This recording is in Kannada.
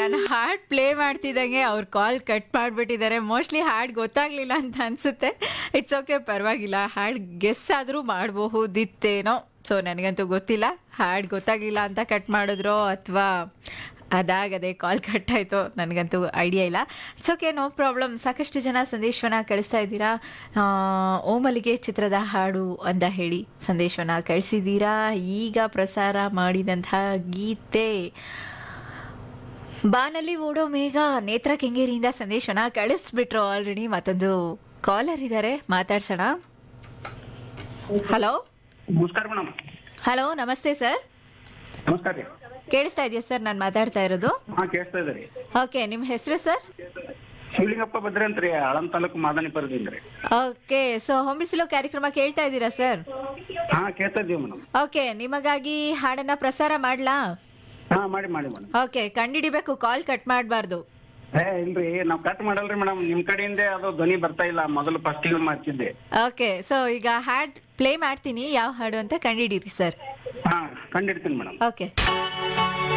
ನಾನು ಹಾಡ್ ಪ್ಲೇ ಮಾಡ್ತಿದ್ದಂಗೆ ಅವ್ರು ಕಾಲ್ ಕಟ್ ಮಾಡಿಬಿಟ್ಟಿದ್ದಾರೆ ಮೋಸ್ಟ್ಲಿ ಹಾಡ್ ಗೊತ್ತಾಗ್ಲಿಲ್ಲ ಅಂತ ಅನ್ಸುತ್ತೆ ಇಟ್ಸ್ ಓಕೆ ಪರವಾಗಿಲ್ಲ ಹಾಡ್ ಗೆಸ್ ಆದರೂ ಮಾಡಬಹುದಿತ್ತೇನೋ ಸೊ ನನಗಂತೂ ಗೊತ್ತಿಲ್ಲ ಹಾಡ್ ಗೊತ್ತಾಗ್ಲಿಲ್ಲ ಅಂತ ಕಟ್ ಮಾಡಿದ್ರೋ ಅಥವಾ ಅದಾಗದೆ ಕಾಲ್ ಕಟ್ ಆಯಿತು ನನಗಂತೂ ಐಡಿಯಾ ಇಲ್ಲ ಇಟ್ಸ್ ಓಕೆ ನೋ ಪ್ರಾಬ್ಲಮ್ ಸಾಕಷ್ಟು ಜನ ಸಂದೇಶವನ್ನ ಕಳಿಸ್ತಾ ಇದ್ದೀರಾ ಆ, ಓಮಲಿಗೆ ಚಿತ್ರದ ಹಾಡು ಅಂತ ಹೇಳಿ ಸಂದೇಶವನ್ನ ಕಳಿಸಿದ್ದೀರಾ ಈಗ ಪ್ರಸಾರ ಮಾಡಿದಂತಹ ಗೀತೆ ಬಾನಲ್ಲಿ ಓಡೋ ಮೇಘ ನೇತ್ರ ಕೆಂಗೇರಿಯಿಂದ ಸಂದೇಶನ ಕಳಿಸ್ಬಿಟ್ರು ಆಲ್ರೆಡಿ ಮತ್ತೊಂದು ಕಾಲರ್ ಇದ್ದಾರೆ ಮಾತಾಡ್ಸೋಣ ಹಲೋ ನಮಸ್ಕಾರ ಮೇಡಮ್ ಹಲೋ ನಮಸ್ತೆ ಸರ್ ನಮಸ್ಕಾರ ರೀ ಕೇಳಿಸ್ತಾ ಇದೆಯಾ ಸರ್ ನಾನು ಮಾತಾಡ್ತಾ ಇರೋದು ಹಾ ಕೇಳಿಸ್ತಾ ಇದೆ ರೀ ಓಕೆ ನಿಮ್ಮ ಹೆಸರು ಸರ್ ಶಿವಲಿಂಗಪ್ಪ ಬದ್ರಿ ಅಂತ ರೀ ಆಳಂದ ತಾಲೂಕು ಮಾದನಿಪುರದಿಂದ ರೀ ಓಕೆ ಸೊ ಹೊಂಬಿಸಿಲು ಕಾರ್ಯಕ್ರಮ ಕೇಳ್ತಾ ಇದ್ದೀರಾ ಸರ್ ಹಾ ಕೇಳ್ತಾ ಇದ್ದೀವಿ ಮೇಡಮ್ ಓಕೆ ನಿಮಗಾಗಿ ಹಾಡನ್ನ ಪ್ರಸಾರ ಮಾಡ್ಲಾ ಹಾ ಮಾಡಿ ಮಾಡಿ ಮೇಡಮ್ ಓಕೆ ಕಂಡಿಡಿಬೇಕು ಕಾಲ್ ಕಟ್ ಮಾಡಬಾರ್ದು ಏ ಇಲ್ರಿ ನಾವ್ ಕಟ್ ಮಾಡಲ್ರಿ ಮೇಡಮ್ ನಿಮ್ ಕಡೆಯಿಂದ ಅದು ಧ್ವನಿ ಬರ್ತಾ ಇಲ್ಲ ಮೊದಲು ಫಸ್ಟ್ ಮಾಡ್ತಿದ್ದೆ ಓಕೆ ಸೊ ಈಗ ಹಾಡ್ ಪ್ಲೇ ಮಾಡ್ತೀನಿ ಯಾವ ಹಾಡು ಅಂತ ಕಂಡಿಡೀರಿ ಸರ್ ಹಾ ಕಂಡಿಡ್ತೀನಿ ಮೇಡಮ್ ಓಕೆ